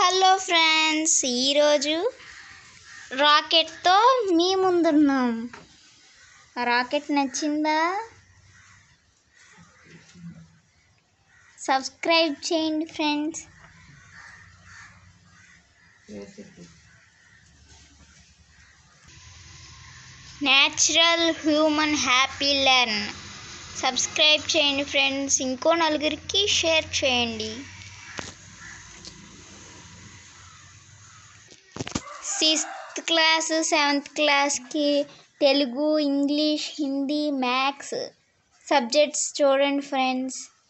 hello friends ఈరోజు రాకెట్తో మీ ముందున్నాం రాకెట్ నచ్చిందా సబ్స్క్రైబ్ చేయండి friends natural human happy learn subscribe చేయండి ఫ్రెండ్స్ ఇంకో నలుగురికి షేర్ చేయండి సిక్స్త్ క్లాస్ సెవెంత్ క్లాస్కి Telugu English Hindi maths subjects చూడండి ఫ్రెండ్స్